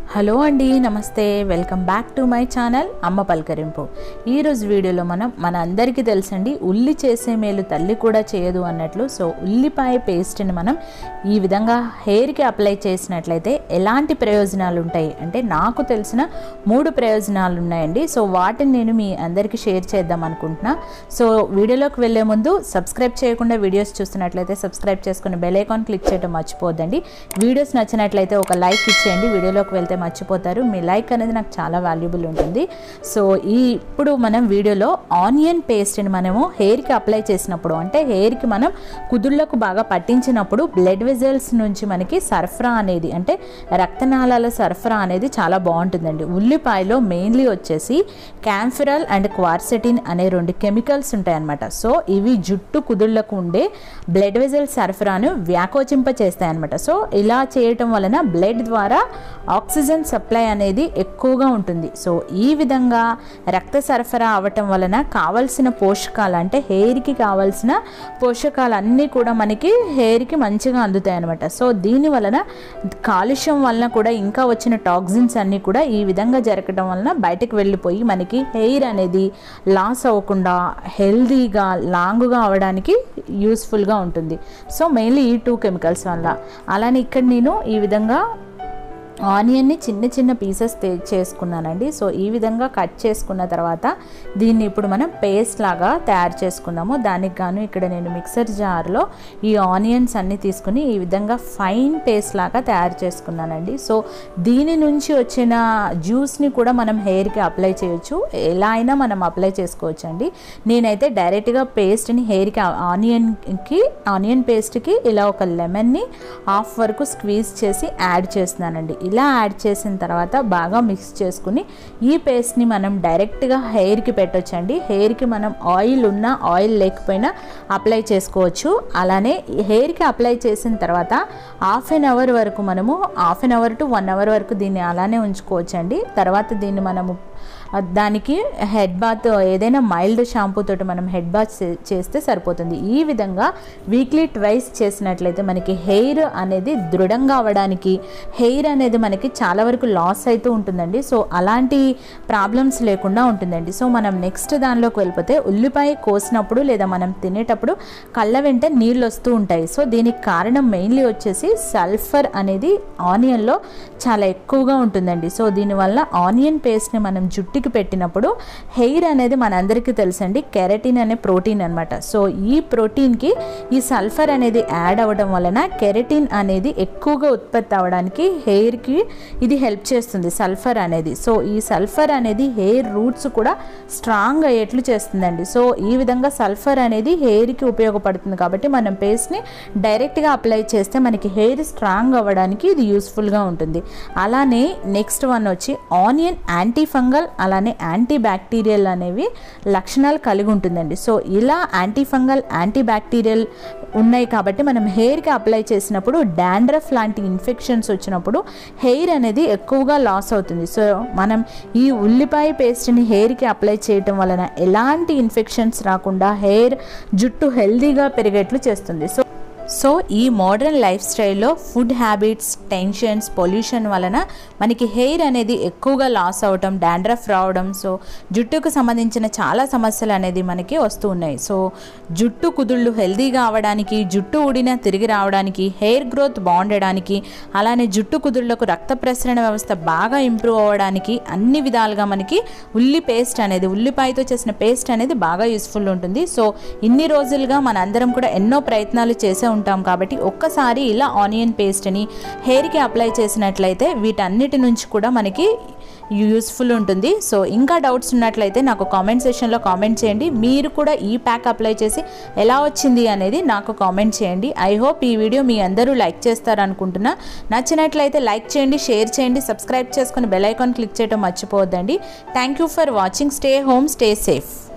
hello అండి namaste welcome back to my channel అమ్మ పలకరింపు ఈరోజు వీడియోలో మనం మన అందరికీ తెలుసండి ఉల్లి చేసే మేలు తల్లి కూడా చేయదు అన్నట్లు సో ఉల్లిపాయ పేస్ట్ని మనం ఈ విధంగా హెయిర్కి అప్లై చేసినట్లయితే ఎలాంటి ప్రయోజనాలు ఉంటాయి అంటే నాకు తెలిసిన మూడు ప్రయోజనాలు ఉన్నాయండి సో వాటిని నేను మీ అందరికీ షేర్ చేద్దాం అనుకుంటున్నా సో వీడియోలోకి వెళ్ళే ముందు సబ్స్క్రైబ్ చేయకుండా వీడియోస్ చూస్తున్నట్లయితే సబ్స్క్రైబ్ చేసుకుని బెల్ ఐకాన్ క్లిక్ చేయడం మర్చిపోద్దండి వీడియోస్ నచ్చినట్లయితే ఒక లైక్ ఇచ్చేయండి వీడియోలోకి వెళ్తే మర్చిపోతారు మీ లైక్ అనేది నాకు చాలా వాల్యుబుల్ ఉంటుంది సో ఈ ఇప్పుడు మనం వీడియోలో ఆనియన్ పేస్ట్ని మనము హెయిర్కి అప్లై చేసినప్పుడు అంటే హెయిర్కి మనం కుదుళ్లకు బాగా పట్టించినప్పుడు బ్లడ్ వెజల్స్ నుంచి మనకి సరఫరా అనేది అంటే రక్తనాళాల సరఫరా అనేది చాలా బాగుంటుందండి ఉల్లిపాయలో మెయిన్లీ వచ్చేసి క్యాంఫిరల్ అండ్ క్వార్సెటిన్ అనే రెండు కెమికల్స్ ఉంటాయన్నమాట సో ఇవి జుట్టు కుదుళ్లకు ఉండే బ్లడ్ వెజల్ సరఫరాను వ్యాకోచింప చేస్తాయన్నమాట సో ఇలా చేయటం వలన బ్లడ్ ద్వారా ఆక్సిజన్ సప్లై అనేది ఎక్కువగా ఉంటుంది సో ఈ విధంగా రక్త సరఫరా అవ్వటం వలన కావలసిన పోషకాలు అంటే హెయిర్కి కావాల్సిన పోషకాలు అన్నీ కూడా మనకి హెయిర్కి మంచిగా అందుతాయి అనమాట సో దీని వలన కాలుష్యం వలన కూడా ఇంకా వచ్చిన టాక్సిన్స్ అన్నీ కూడా ఈ విధంగా జరగడం వలన బయటకు వెళ్ళిపోయి మనకి హెయిర్ అనేది లాస్ అవ్వకుండా హెల్దీగా లాంగ్గా అవడానికి యూస్ఫుల్గా ఉంటుంది సో మెయిన్లీ ఈ టూ కెమికల్స్ వల్ల అలానే ఇక్కడ నేను ఈ విధంగా ఆనియన్ని చిన్న చిన్న పీసెస్ చేసుకున్నానండి సో ఈ విధంగా కట్ చేసుకున్న తర్వాత దీన్ని ఇప్పుడు మనం పేస్ట్ లాగా తయారు చేసుకుందాము దానికి గాను ఇక్కడ నేను మిక్సర్ జార్లో ఈ ఆనియన్స్ అన్నీ తీసుకుని ఈ విధంగా ఫైన్ పేస్ట్ లాగా తయారు చేసుకున్నానండి సో దీని నుంచి వచ్చిన జ్యూస్ని కూడా మనం హెయిర్కి అప్లై చేయొచ్చు ఎలా అయినా మనం అప్లై చేసుకోవచ్చు అండి నేనైతే డైరెక్ట్గా పేస్ట్ని హెయిర్కి ఆనియన్కి ఆనియన్ పేస్ట్కి ఇలా ఒక లెమన్ని హాఫ్ వరకు స్క్వీజ్ చేసి యాడ్ చేస్తున్నానండి ఇలా యాడ్ చేసిన తర్వాత బాగా మిక్స్ చేసుకుని ఈ పేస్ట్ని మనం డైరెక్ట్గా హెయిర్కి పెట్టొచ్చండి హెయిర్కి మనం ఆయిల్ ఉన్నా ఆయిల్ లేకపోయినా అప్లై చేసుకోవచ్చు అలానే హెయిర్కి అప్లై చేసిన తర్వాత హాఫ్ అన్ అవర్ వరకు మనము half an hour to one hour వరకు దీన్ని అలానే ఉంచుకోవచ్చండి తర్వాత దీన్ని మనము దానికి హెడ్ బాత్ ఏదైనా మైల్డ్ షాంపూ తోటి మనం హెడ్ బాత్ చేస్తే సరిపోతుంది ఈ విధంగా వీక్లీ ట్వైస్ చేసినట్లయితే మనకి హెయిర్ అనేది దృఢంగా అవ్వడానికి హెయిర్ అనేది మనకి చాలా వరకు లాస్ అవుతూ ఉంటుందండి సో అలాంటి ప్రాబ్లమ్స్ లేకుండా ఉంటుందండి సో మనం నెక్స్ట్ దానిలోకి వెళ్ళిపోతే ఉల్లిపాయ కోసినప్పుడు లేదా మనం తినేటప్పుడు కళ్ళ వెంట నీళ్ళు వస్తూ ఉంటాయి సో దీనికి కారణం మెయిన్లీ వచ్చేసి సల్ఫర్ అనేది ఆనియన్లో చాలా ఎక్కువగా ఉంటుందండి సో దీనివల్ల ఆనియన్ పేస్ట్ని మనం జుట్టుకి పెట్టినప్పుడు హెయిర్ అనేది మనందరికీ తెలుసండి కెరటిన్ అనే ప్రోటీన్ అనమాట సో ఈ ప్రోటీన్కి ఈ సల్ఫర్ అనేది యాడ్ అవ్వడం వలన కెరటిన్ అనేది ఎక్కువగా ఉత్పత్తి అవ్వడానికి హెయిర్కి ఇది హెల్ప్ చేస్తుంది సల్ఫర్ అనేది సో ఈ సల్ఫర్ అనేది హెయిర్ రూట్స్ కూడా స్ట్రాంగ్ అయ్యేట్లు చేస్తుందండి సో ఈ విధంగా సల్ఫర్ అనేది హెయిర్కి ఉపయోగపడుతుంది కాబట్టి మనం పేస్ట్ని డైరెక్ట్గా అప్లై చేస్తే మనకి హెయిర్ స్ట్రాంగ్ అవ్వడానికి ఇది యూస్ఫుల్గా ఉంటుంది అలానే నెక్స్ట్ వన్ వచ్చి ఆనియన్ యాంటీ ఫంగల్ అలానే యాంటీ బ్యాక్టీరియల్ అనేవి లక్షణాలు కలిగి ఉంటుందండి సో ఇలా యాంటీ ఫంగల్ యాంటీ బ్యాక్టీరియల్ ఉన్నాయి కాబట్టి మనం హెయిర్కి అప్లై చేసినప్పుడు డాండ్రఫ్ లాంటి ఇన్ఫెక్షన్స్ వచ్చినప్పుడు హెయిర్ అనేది ఎక్కువగా లాస్ అవుతుంది సో మనం ఈ ఉల్లిపాయ పేస్ట్ని హెయిర్కి అప్లై చేయటం వలన ఎలాంటి ఇన్ఫెక్షన్స్ రాకుండా హెయిర్ జుట్టు హెల్దీగా పెరిగేట్లు చేస్తుంది సో సో ఈ మోడర్న్ లైఫ్ స్టైల్లో ఫుడ్ హ్యాబిట్స్ టెన్షన్స్ పొల్యూషన్ వలన మనకి హెయిర్ అనేది ఎక్కువగా లాస్ అవడం డాండ్రఫ్ రావడం సో జుట్టుకు సంబంధించిన చాలా సమస్యలు అనేది మనకి వస్తూ ఉన్నాయి సో జుట్టు కుదుళ్ళు హెల్దీగా అవడానికి జుట్టు ఊడిన తిరిగి రావడానికి హెయిర్ గ్రోత్ బాగుండడానికి అలానే జుట్టు కుదుళ్లకు రక్త ప్రసరణ వ్యవస్థ బాగా ఇంప్రూవ్ అవ్వడానికి అన్ని విధాలుగా మనకి ఉల్లి పేస్ట్ అనేది ఉల్లిపాయతో చేసిన పేస్ట్ అనేది బాగా యూస్ఫుల్ ఉంటుంది సో ఇన్ని రోజులుగా మనందరం కూడా ఎన్నో ప్రయత్నాలు చేసే ఉంటాం కాబట్టి ఒక్కసారి ఇలా ఆనియన్ పేస్ట్ని హెయిర్కి అప్లై చేసినట్లయితే వీటన్నిటి నుంచి కూడా మనకి యూస్ఫుల్ ఉంటుంది సో ఇంకా డౌట్స్ ఉన్నట్లయితే నాకు కామెంట్ సెషన్లో కామెంట్ చేయండి మీరు కూడా ఈ ప్యాక్ అప్లై చేసి ఎలా వచ్చింది అనేది నాకు కామెంట్ చేయండి ఐ హోప్ ఈ వీడియో మీ అందరూ లైక్ చేస్తారనుకుంటున్నా నచ్చినట్లయితే లైక్ చేయండి షేర్ చేయండి సబ్స్క్రైబ్ చేసుకుని బెల్ ఐకాన్ క్లిక్ చేయడం మర్చిపోవద్దండి thank you for watching stay home stay safe